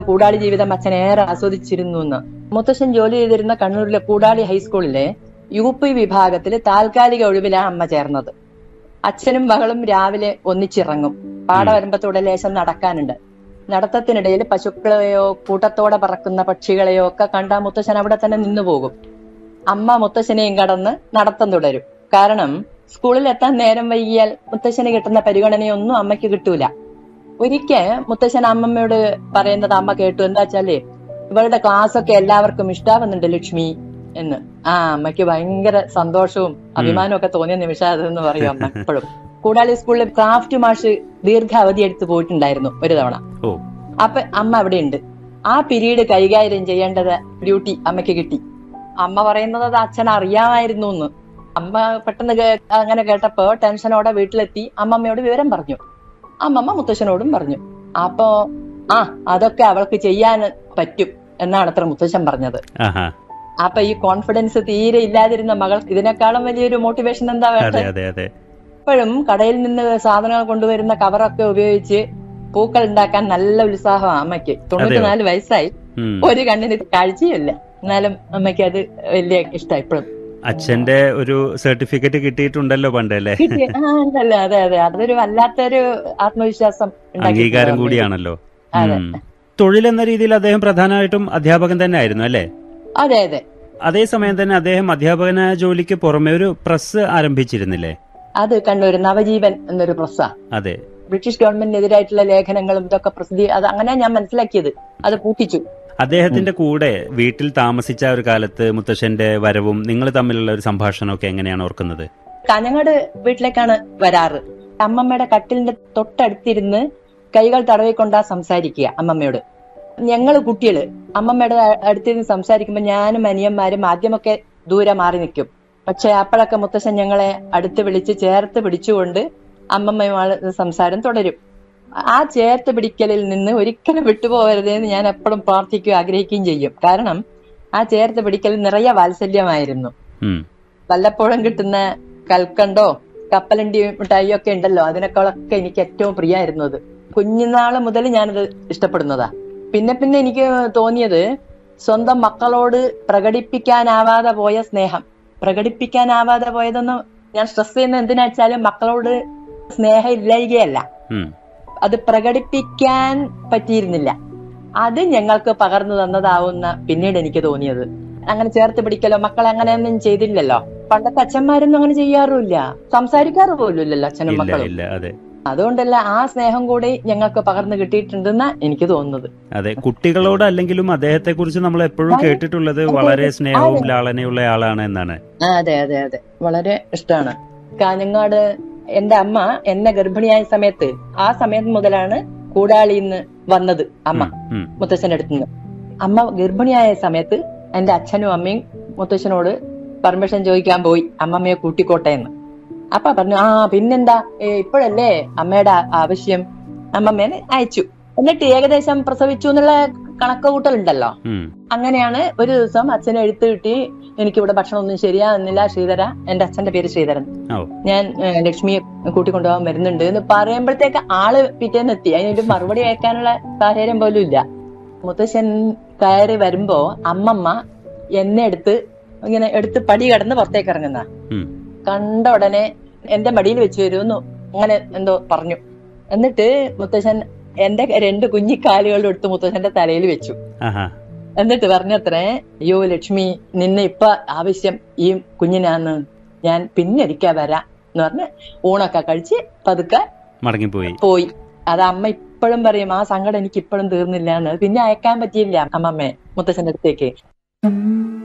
കൂടാളി ജീവിതം അച്ഛൻ ഏറെ ആസ്വദിച്ചിരുന്നു എന്ന് മുത്തശ്ശൻ ജോലി ചെയ്തിരുന്ന കണ്ണൂരിലെ കൂടാളി ഹൈസ്കൂളിലെ യു പി വിഭാഗത്തിൽ താൽക്കാലിക ഒഴിവിലാണ് അമ്മ ചേർന്നത് അച്ഛനും മകളും രാവിലെ ഒന്നിച്ചിറങ്ങും പാടവരമ്പത്തൂടെ ലേശം നടക്കാനുണ്ട് നടത്തത്തിനിടയിൽ പശുക്കളെയോ കൂട്ടത്തോടെ പറക്കുന്ന പക്ഷികളെയോ ഒക്കെ കണ്ട മുത്തശ്ശൻ അവിടെ തന്നെ നിന്നു പോകും അമ്മ മുത്തശ്ശനെയും കടന്ന് നടത്തം തുടരും കാരണം സ്കൂളിൽ എത്താൻ നേരം വൈകിയാൽ മുത്തശ്ശന് കിട്ടുന്ന പരിഗണനയൊന്നും അമ്മയ്ക്ക് കിട്ടൂല ഒരിക്കൽ മുത്തശ്ശൻ അമ്മമ്മയോട് പറയുന്നത് അമ്മ കേട്ടു എന്താ വെച്ചാല് ഇവളുടെ ക്ലാസ് ഒക്കെ എല്ലാവർക്കും ഇഷ്ടാവുന്നുണ്ട് ലക്ഷ്മി എന്ന് ആ അമ്മയ്ക്ക് ഭയങ്കര സന്തോഷവും അഭിമാനവും ഒക്കെ തോന്നിയ നിമിഷം അതെന്ന് പറയും അമ്മ എപ്പോഴും കൂടാളി സ്കൂളിൽ ക്രാഫ്റ്റ് മാഷ് ദീർഘ അവധി എടുത്ത് പോയിട്ടുണ്ടായിരുന്നു ഒരു തവണ ഓ അപ്പൊ അമ്മ അവിടെ ഉണ്ട് ആ പിരീഡ് കൈകാര്യം ചെയ്യേണ്ടത് ഡ്യൂട്ടി അമ്മയ്ക്ക് കിട്ടി അമ്മ പറയുന്നത് അത് അച്ഛൻ അറിയാമായിരുന്നു എന്ന് അമ്മ പെട്ടെന്ന് കേ- അങ്ങനെ കേട്ടപ്പോ ടെൻഷനോടെ വീട്ടിലെത്തി അമ്മമ്മയോട് വിവരം പറഞ്ഞു അമ്മമ്മ മുത്തശ്ശനോടും പറഞ്ഞു അപ്പോ ആ അതൊക്കെ അവൾക്ക് ചെയ്യാൻ പറ്റും എന്നാണ് അത്ര മുത്തശ്ശൻ പറഞ്ഞത് ആഹാ അപ്പൊ ഈ കോൺഫിഡൻസ് തീരെ ഇല്ലാതിരുന്ന മകൾ ഇതിനേക്കാളും വലിയൊരു മോട്ടിവേഷൻ എന്താ അതെ വേണ്ടത് അതെ അതെ ഇപ്പോഴും കടയിൽ നിന്ന് സാധനങ്ങൾ കൊണ്ടുവരുന്ന കവറൊക്കെ ഉപയോഗിച്ച് പൂക്കൾ ഉണ്ടാക്കാൻ നല്ല ഉത്സാഹമാണ് അമ്മയ്ക്ക് തൊണ്ണൂറ്റിനാല് വയസ്സായി ഉം. ഒരു കണ്ണിന് കാഴ്ചയില്ല എന്നാലും അമ്മയ്ക്ക് അത് വലിയ ഇഷ്ടമായി ഇപ്പോഴും അച്ഛന്റെ ഒരു സർട്ടിഫിക്കറ്റ് കിട്ടിയിട്ടുണ്ടല്ലോ പണ്ട് അല്ലേ കിട്ടി ആ ഉണ്ടല്ലോ അതെ അതെ അതൊരു വല്ലാത്തൊരു ആത്മവിശ്വാസം ഉണ്ടാക്കി അംഗീകാരം തന്നു. കൂടിയാണല്ലോ അതെ. ഉം. തൊഴിലെന്ന രീതിയിൽ അദ്ദേഹം പ്രധാനമായിട്ടും അധ്യാപകൻ തന്നെ ആയിരുന്നു അല്ലേ അതെ അതെ അതേസമയം തന്നെ അദ്ദേഹം അധ്യാപകനായ ജോലിക്ക് പുറമെ ഒരു പ്രസ് ആരംഭിച്ചിരുന്നില്ലേ അത് കണ്ണൂർ നവജീവൻ എന്നൊരു പ്രസ്സാ അതെ ബ്രിട്ടീഷ് ഗവൺമെന്റിനെതിരായിട്ടുള്ള ലേഖനങ്ങളും ഇതൊക്കെ പ്രസിദ്ധി അത് അങ്ങനെ ഞാൻ മനസ്സിലാക്കിയത് അത് പൂട്ടിച്ചു അദ്ദേഹത്തിന്റെ കൂടെ വീട്ടിൽ താമസിച്ച ഒരു കാലത്ത് മുത്തശ്ശന്റെ വരവും നിങ്ങൾ തമ്മിലുള്ള ഒരു സംഭാഷണമൊക്കെ എങ്ങനെയാണ് ഓർക്കുന്നത് കാഞ്ഞങ്ങാട് വീട്ടിലേക്കാണ് വരാറ് അമ്മമ്മയുടെ കട്ടിലിന്റെ തൊട്ടടുത്തിരുന്ന് കൈകൾ തടവിക്കൊണ്ടാ സംസാരിക്കുക അമ്മമ്മയോട് ഞങ്ങള് കുട്ടികള് അമ്മമ്മയുടെ അടുത്തിരുന്ന് സംസാരിക്കുമ്പോൾ ഞാനും അനിയന്മാരും ആദ്യമൊക്കെ ദൂരെ മാറി നിൽക്കും പക്ഷെ അപ്പോഴൊക്കെ മുത്തശ്ശൻ ഞങ്ങളെ അടുത്ത് വിളിച്ച് ചേർത്ത് പിടിച്ചുകൊണ്ട് അമ്മമ്മയുമായി സംസാരം തുടരും ആ ചേർത്ത് പിടിക്കലിൽ നിന്ന് ഒരിക്കലും വിട്ടുപോകരുതേ എന്ന് ഞാൻ എപ്പോഴും പ്രാർത്ഥിക്കുകയും ആഗ്രഹിക്കുകയും ചെയ്യും കാരണം ആ ചേർത്ത് പിടിക്കൽ നിറയെ വാത്സല്യമായിരുന്നു ഉം. വല്ലപ്പോഴും കിട്ടുന്ന കൽക്കണ്ടോ കപ്പലണ്ടി മിഠായിയോ ഒക്കെ ഉണ്ടല്ലോ അതിനേക്കാളൊക്കെ എനിക്ക് ഏറ്റവും പ്രിയമായിരുന്നു അത് കുഞ്ഞുനാള് മുതൽ ഞാനത് ഇഷ്ടപ്പെടുന്നതാ പിന്നെ പിന്നെ എനിക്ക് തോന്നിയത് സ്വന്തം മക്കളോട് പ്രകടിപ്പിക്കാനാവാതെ പോയ സ്നേഹം പ്രകടിപ്പിക്കാനാവാതെ പോയതൊന്നും ഞാൻ സ്ട്രെസ് ചെയ്യുന്ന എന്തിനാ വെച്ചാലും മക്കളോട് സ്നേഹം ഇല്ലായികയല്ല ഉം. അത് പ്രകടിപ്പിക്കാൻ പറ്റിയിരുന്നില്ല അത് ഞങ്ങൾക്ക് പകർന്നു തന്നതാവുന്ന പിന്നീട് എനിക്ക് തോന്നിയത് അങ്ങനെ ചേർത്ത് പിടിക്കലോ മക്കളെ അങ്ങനെയൊന്നും ചെയ്തില്ലല്ലോ പണ്ടത്തെ അച്ഛന്മാരൊന്നും അങ്ങനെ ചെയ്യാറുമില്ല സംസാരിക്കാറ് പോലും ഇല്ലല്ലോ അച്ഛനും ഇല്ല മക്കളും ഇല്ല അതെ അതുകൊണ്ടല്ല ആ സ്നേഹം കൂടി ഞങ്ങൾക്ക് പകർന്നു കിട്ടിയിട്ടുണ്ടെന്നാ എനിക്ക് തോന്നുന്നത് അതെ കുട്ടികളോട് അല്ലെങ്കിലും അദ്ദേഹത്തെ കുറിച്ച് നമ്മൾ എപ്പോഴും അതെ. കേട്ടിട്ടുള്ളത് വളരെ സ്നേഹവും ലാളനയുള്ള ആളാണ് എന്നാണ് ആ, അതെ അതെ അതെ വളരെ ഇഷ്ടമാണ് കാഞ്ഞങ്ങാട് എന്റെ അമ്മ എന്നെ ഗർഭിണിയായ സമയത്ത് ആ സമയത്ത് മുതലാണ് കൂടാളിന്ന് വന്നത് അമ്മ ഉം, ഉം. മുത്തശ്ശന്റെ അടുത്ത് നിന്ന് അമ്മ ഗർഭിണിയായ സമയത്ത് എന്റെ അച്ഛനും അമ്മയും മുത്തശ്ശനോട് പെർമിഷൻ ചോദിക്കാൻ പോയി അമ്മമ്മയെ കൂട്ടിക്കോട്ടെ എന്ന് അപ്പ പറഞ്ഞു ആ പിന്നെന്താ ഏ, ഇപ്പോഴല്ലേ അമ്മയുടെ ആ- ആവശ്യം അമ്മമ്മേനെ അയച്ചു എന്നിട്ട് ഏകദേശം പ്രസവിച്ചു എന്നുള്ള കണക്ക് കൂട്ടലുണ്ടല്ലോ ഉം. അങ്ങനെയാണ് ഒരു ദിവസം അച്ഛനെ എഴുത്ത് കിട്ടി എനിക്കിവിടെ ഭക്ഷണം ഒന്നും ശരിയാകുന്നില്ല ശ്രീധര എന്റെ അച്ഛന്റെ പേര് ശ്രീധരൻ ഓ ഞാൻ ഏഹ്, ലക്ഷ്മിയെ കൂട്ടിക്കൊണ്ടുപോകാൻ വരുന്നുണ്ട് എന്ന് പറയുമ്പോഴത്തേക്ക് ആള് പിറ്റേന്ന് എത്തി അതിനൊരു മറുപടി അയക്കാനുള്ള സാഹചര്യം പോലും ഇല്ല മുത്തശ്ശൻ കയറി വരുമ്പോ അമ്മമ്മ എന്നെ എടുത്ത് ഇങ്ങനെ എടുത്ത് പടി കടന്ന് പുറത്തേക്ക് ഇറങ്ങുന്ന ഉം. കണ്ട ഉടനെ എന്റെ മടിയിൽ വെച്ച് വരുമെന്ന് അങ്ങനെ എന്തോ പറഞ്ഞു എന്നിട്ട് മുത്തശ്ശൻ എന്റെ രണ്ട് കുഞ്ഞിക്കാലുകളുടെ എടുത്ത് മുത്തശ്ശന്റെ തലയിൽ വെച്ചു ആഹാ എന്നിട്ട് പറഞ്ഞത്രേ അയ്യോ ലക്ഷ്മി നിന്നെ ഇപ്പൊ ആവശ്യം ഈ കുഞ്ഞിനാന്ന് ഞാൻ പിന്നൊരിക്കൽ വരാം എന്ന് പറഞ്ഞ് ഊണൊക്കെ കഴിച്ച് പതുക്കെ മടങ്ങിപ്പോയി പോയി അത് അമ്മ ഇപ്പോഴും പറയും ആ സങ്കടം എനിക്ക് ഇപ്പോഴും തീർന്നില്ല എന്ന് പിന്നെ അയക്കാൻ പറ്റിയില്ല അമ്മമ്മേ മുത്തച്ഛന്റെ അടുത്തേക്ക്